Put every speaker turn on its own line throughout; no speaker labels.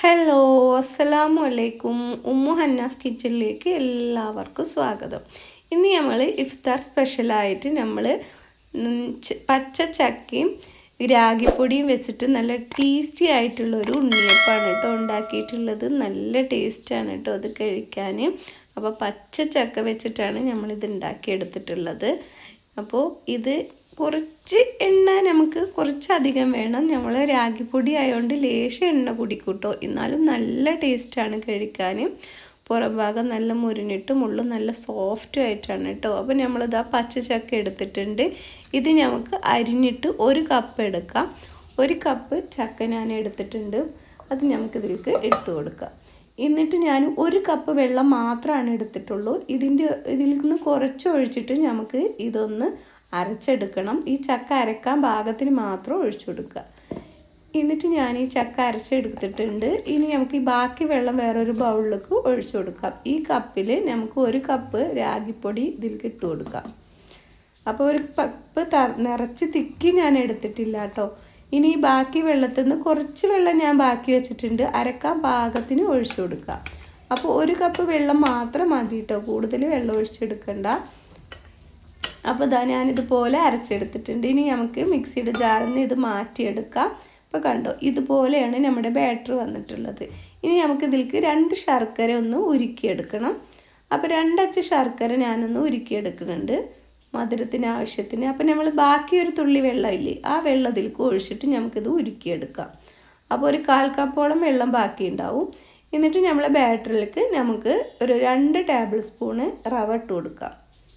hello അസ്സലാമു അലൈക്കും Umm ഹന്നാസ് കിച്ചണിലേക്ക് എല്ലാവർക്കും സ്വാഗതം ഇന്ന് നമ്മൾ ഇഫ്താർ സ്പെഷ്യലായിട്ട് നമ്മൾ പച്ച ചക്കയും രാഗിപ്പൊടിയും വെച്ചിട്ട് നല്ല ടേസ്റ്റി ആയിട്ടുള്ള ഒരു ഉണ്ണിയപ്പാണ് കേട്ടോ ഉണ്ടാക്കിയിട്ടുള്ളത് നല്ല ടേസ്റ്റാണ് കേട്ടോ അത് കഴിക്കാൻ അപ്പോൾ പച്ച ചക്ക വെച്ചിട്ടാണ് നമ്മളിത് ഉണ്ടാക്കിയെടുത്തിട്ടുള്ളത് അപ്പോൾ ഇത് കുറച്ച് എണ്ണ നമുക്ക് കുറച്ചധികം വേണം നമ്മൾ രാഗിപ്പൊടി ആയതുകൊണ്ട് ലേശം എണ്ണ കുടിക്കൂട്ടോ എന്നാലും നല്ല ടേസ്റ്റാണ് കഴിക്കാൻ പുറം ഭാഗം നല്ല മുരിഞ്ഞിട്ടും ഉള്ളു നല്ല സോഫ്റ്റും ആയിട്ടാണ് കേട്ടോ അപ്പോൾ നമ്മളിതാ പച്ച ചക്ക എടുത്തിട്ടുണ്ട് ഇത് നമുക്ക് അരിഞ്ഞിട്ട് ഒരു കപ്പ് എടുക്കാം ഒരു കപ്പ് ചക്ക ഞാൻ എടുത്തിട്ടുണ്ട് അത് നമുക്കിതിലേക്ക് ഇട്ട് കൊടുക്കാം എന്നിട്ട് ഞാൻ ഒരു കപ്പ് വെള്ളം മാത്രമാണ് എടുത്തിട്ടുള്ളൂ ഇതിൻ്റെ ഇതിൽ നിന്ന് കുറച്ച് ഒഴിച്ചിട്ട് നമുക്ക് ഇതൊന്ന് അരച്ചെടുക്കണം ഈ ചക്ക അരക്കാൻ പാകത്തിന് മാത്രം ഒഴിച്ചു കൊടുക്കുക എന്നിട്ട് ഞാൻ ഈ ചക്ക അരച്ചെടുത്തിട്ടുണ്ട് ഇനി നമുക്ക് ഈ ബാക്കി വെള്ളം വേറൊരു ബൗളിലേക്ക് ഒഴിച്ചു കൊടുക്കാം ഈ കപ്പിൽ നമുക്ക് ഒരു കപ്പ് രാഗിപ്പൊടി ഇതിലേക്ക് ഇട്ട് കൊടുക്കാം അപ്പോൾ ഒരു കപ്പ് ത നിറച്ച് തിക്കി ഞാൻ എടുത്തിട്ടില്ല കേട്ടോ ഇനി ഈ ബാക്കി വെള്ളത്തിൽ നിന്ന് കുറച്ച് വെള്ളം ഞാൻ ബാക്കി വെച്ചിട്ടുണ്ട് അരക്കാൻ പാകത്തിന് ഒഴിച്ചു കൊടുക്കുക അപ്പോൾ ഒരു കപ്പ് വെള്ളം മാത്രം മതി കേട്ടോ കൂടുതൽ വെള്ളം ഒഴിച്ചെടുക്കണ്ട അപ്പോൾ ഇതാ ഞാനിതുപോലെ അരച്ചെടുത്തിട്ടുണ്ട് ഇനി നമുക്ക് മിക്സിയുടെ ജാറിൽ നിന്ന് ഇത് മാറ്റിയെടുക്കാം അപ്പോൾ കണ്ടോ ഇതുപോലെയാണ് നമ്മുടെ ബാറ്റർ വന്നിട്ടുള്ളത് ഇനി നമുക്ക് ഇതിലേക്ക് രണ്ട് ശർക്കര ഒന്ന് ഉരുക്കിയെടുക്കണം അപ്പോൾ രണ്ടച്ച് ശർക്കര ഞാനൊന്ന് ഉരുക്കിയെടുക്കുന്നുണ്ട് മധുരത്തിന് ആവശ്യത്തിന് അപ്പോൾ നമ്മൾ ബാക്കി ഒരു തുള്ളി വെള്ളമില്ലേ ആ വെള്ളം ഇതിലേക്ക് ഒഴിച്ചിട്ട് നമുക്കിത് ഉരുക്കിയെടുക്കാം അപ്പോൾ ഒരു കാൽ കപ്പോളം വെള്ളം ബാക്കി ഉണ്ടാവും എന്നിട്ട് നമ്മളെ ബാറ്ററിലേക്ക് നമുക്ക് ഒരു രണ്ട് ടേബിൾ സ്പൂണ് റവ ഇട്ട് കൊടുക്കാം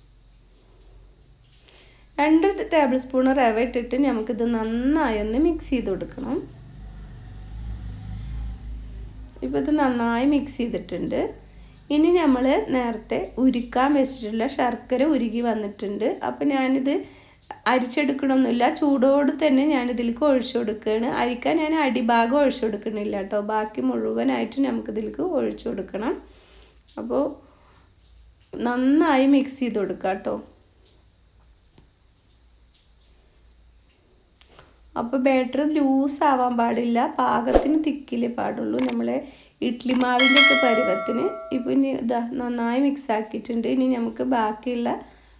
രണ്ട് ടേബിൾ സ്പൂൺ റവ ഇട്ടിട്ട് നമുക്കിത് നന്നായി ഒന്ന് മിക്സ് ചെയ്ത് കൊടുക്കണം ഇപ്പോൾ ഇത് നന്നായി മിക്സ് ചെയ്തിട്ടുണ്ട് ഇനി നമ്മൾ നേരത്തെ ഉരുക്കാൻ വെച്ചിട്ടുള്ള ശർക്കര ഉരുകി വന്നിട്ടുണ്ട് അപ്പോൾ ഞാനിത് അരിച്ചെടുക്കണമൊന്നുമില്ല ചൂടോട് തന്നെ ഞാനിതിലേക്ക് ഒഴിച്ചു കൊടുക്കുകയാണ് അരിക്കാൻ ഞാൻ അടിഭാഗം ഒഴിച്ചു കൊടുക്കണില്ല കേട്ടോ ബാക്കി മുഴുവനായിട്ട് നമുക്കിതിലേക്ക് ഒഴിച്ചു കൊടുക്കണം അപ്പോൾ നന്നായി മിക്സ് ചെയ്ത് കൊടുക്കാം കേട്ടോ അപ്പോൾ ബാറ്റർ ലൂസ് ആവാൻ പാടില്ല പാകത്തിന് തിക്കിലേ പാടുള്ളൂ നമ്മളെ ഇഡ്ലി മാവിൻ്റെ ഒക്കെ പരുവത്തിന് ഇപ്പോൾ ഇനി ഇതാ നന്നായി മിക്സ് ആക്കിയിട്ടുണ്ട് ഇനി നമുക്ക് ബാക്കിയുള്ള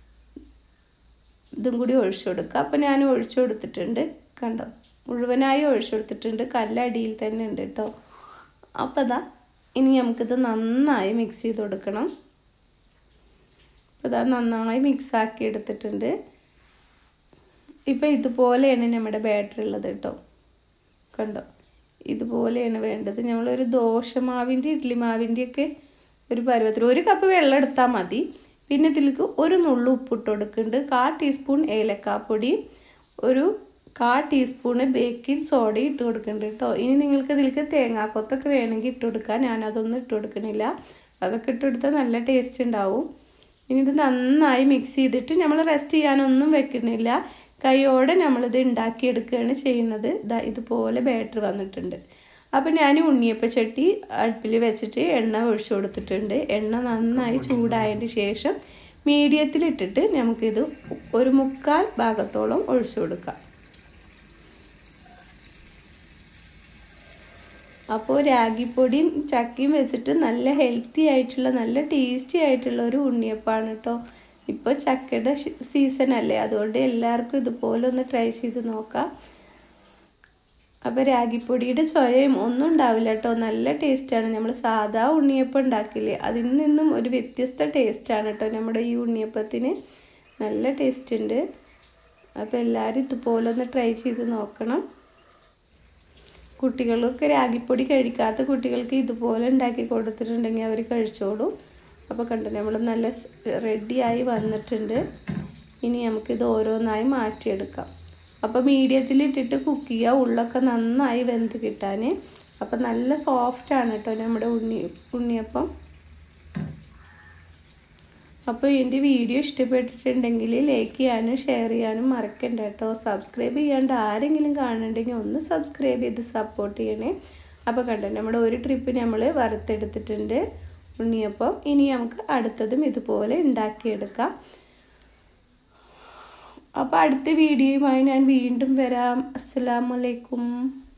ഇതും കൂടി ഒഴിച്ചു കൊടുക്കുക അപ്പോൾ ഞാൻ ഒഴിച്ചു കൊടുത്തിട്ടുണ്ട് കണ്ടോ മുഴുവനായി ഒഴിച്ചു കൊടുത്തിട്ടുണ്ട് കല്ലടിയിൽ തന്നെ ഉണ്ട് കേട്ടോ അപ്പോൾ ഇതാ ഇനി നമുക്കിത് നന്നായി മിക്സ് ചെയ്ത് കൊടുക്കണം അപ്പോൾ ഇതാ നന്നായി മിക്സ് ആക്കി എടുത്തിട്ടുണ്ട് ഇപ്പോൾ ഇതുപോലെയാണ് നമ്മുടെ ബാറ്ററി ഉള്ളത് കേട്ടോ കണ്ടോ ഇതുപോലെയാണ് വേണ്ടത് നമ്മളൊരു ദോശമാവിൻ്റെ ഇഡ്ലി മാവിൻ്റെയൊക്കെ ഒരു പരുവത്തിൽ ഒരു കപ്പ് വെള്ളം എടുത്താൽ മതി പിന്നെ ഇതിലേക്ക് ഒരു നുള്ളു ഉപ്പിട്ട് കൊടുക്കുന്നുണ്ട് കാ ടീസ്പൂൺ ഏലക്കാപ്പൊടി ഒരു കാ ടീസ്പൂണ് ബേക്കിംഗ് സോഡ ഇട്ട് കൊടുക്കുന്നുണ്ട് കേട്ടോ ഇനി നിങ്ങൾക്ക് ഇതിലേക്ക് തേങ്ങാക്കൊത്തൊക്കെ വേണമെങ്കിൽ ഇട്ട് കൊടുക്കാം ഞാനതൊന്നും ഇട്ട് കൊടുക്കണില്ല അതൊക്കെ ഇട്ട് കൊടുത്താൽ നല്ല ടേസ്റ്റ് ഉണ്ടാവും ഇനി ഇത് നന്നായി മിക്സ് ചെയ്തിട്ട് നമ്മൾ റെസ്റ്റ് ചെയ്യാനൊന്നും വെക്കണില്ല കൈയോടെ നമ്മളിത് ഉണ്ടാക്കിയെടുക്കുകയാണ് ചെയ്യുന്നത് ഇതാ ഇതുപോലെ ബാറ്റർ വന്നിട്ടുണ്ട് അപ്പോൾ ഞാൻ ഉണ്ണിയപ്പ ചട്ടി അടുപ്പിൽ വെച്ചിട്ട് എണ്ണ ഒഴിച്ചു കൊടുത്തിട്ടുണ്ട് എണ്ണ നന്നായി ചൂടായതിന് ശേഷം മീഡിയത്തിലിട്ടിട്ട് നമുക്കിത് ഒരു മുക്കാൽ ഭാഗത്തോളം ഒഴിച്ചു കൊടുക്കാം അപ്പോൾ രാഗിപ്പൊടിയും ചക്കയും വെച്ചിട്ട് നല്ല ഹെൽത്തി ആയിട്ടുള്ള നല്ല ടേസ്റ്റി ആയിട്ടുള്ള ഒരു ഉണ്ണിയപ്പാണ് കേട്ടോ ഇപ്പോൾ ചക്കയുടെ സീസൺ അല്ലേ അതുകൊണ്ട് എല്ലാവർക്കും ഇതുപോലെ ഒന്ന് ട്രൈ ചെയ്ത് നോക്കാം അപ്പോൾ രാഗിപ്പൊടിയുടെ ചൊയയും ഒന്നും ഉണ്ടാവില്ല കേട്ടോ നല്ല ടേസ്റ്റാണ് നമ്മൾ സാധാ ഉണ്ണിയപ്പം ഉണ്ടാക്കില്ലേ അതിൽ നിന്നും ഒരു വ്യത്യസ്ത ടേസ്റ്റാണ് കേട്ടോ നമ്മുടെ ഈ ഉണ്ണിയപ്പത്തിന് നല്ല ടേസ്റ്റ് ഉണ്ട് അപ്പോൾ എല്ലാവരും ഇതുപോലെ ഒന്ന് ട്രൈ ചെയ്ത് നോക്കണം കുട്ടികളൊക്കെ രാഗിപ്പൊടി കഴിക്കാത്ത കുട്ടികൾക്ക് ഇതുപോലെ ഉണ്ടാക്കി കൊടുത്തിട്ടുണ്ടെങ്കിൽ അവർ കഴിച്ചോളും അപ്പോൾ കണ്ടു നമ്മൾ നല്ല റെഡിയായി വന്നിട്ടുണ്ട് ഇനി നമുക്കിത് ഓരോന്നായി മാറ്റിയെടുക്കാം അപ്പോൾ മീഡിയത്തിലിട്ടിട്ട് കുക്ക് ചെയ്യുക ഉള്ളൊക്കെ നന്നായി വെന്ത് കിട്ടാൻ അപ്പോൾ നല്ല സോഫ്റ്റാണ് കേട്ടോ നമ്മുടെ ഉണ്ണി ഉണ്ണിയപ്പം അപ്പോൾ എൻ്റെ വീഡിയോ ഇഷ്ടപ്പെട്ടിട്ടുണ്ടെങ്കിൽ ലൈക്ക് ചെയ്യാനും ഷെയർ ചെയ്യാനും മറക്കണ്ട കേട്ടോ സബ്സ്ക്രൈബ് ചെയ്യാണ്ട് ആരെങ്കിലും കാണുന്നുണ്ടെങ്കിൽ ഒന്ന് സബ്സ്ക്രൈബ് ചെയ്ത് സപ്പോർട്ട് ചെയ്യണേ അപ്പോൾ കണ്ടോ നമ്മുടെ ഒരു ട്രിപ്പ് നമ്മൾ വറുത്തെടുത്തിട്ടുണ്ട് ഉണ്ണിയപ്പം ഇനി നമുക്ക് അടുത്തതും ഇതുപോലെ ഉണ്ടാക്കിയെടുക്കാം അപ്പോൾ അടുത്ത വീഡിയോയുമായി ഞാൻ വീണ്ടും വരാം അസ്സലാമലൈക്കും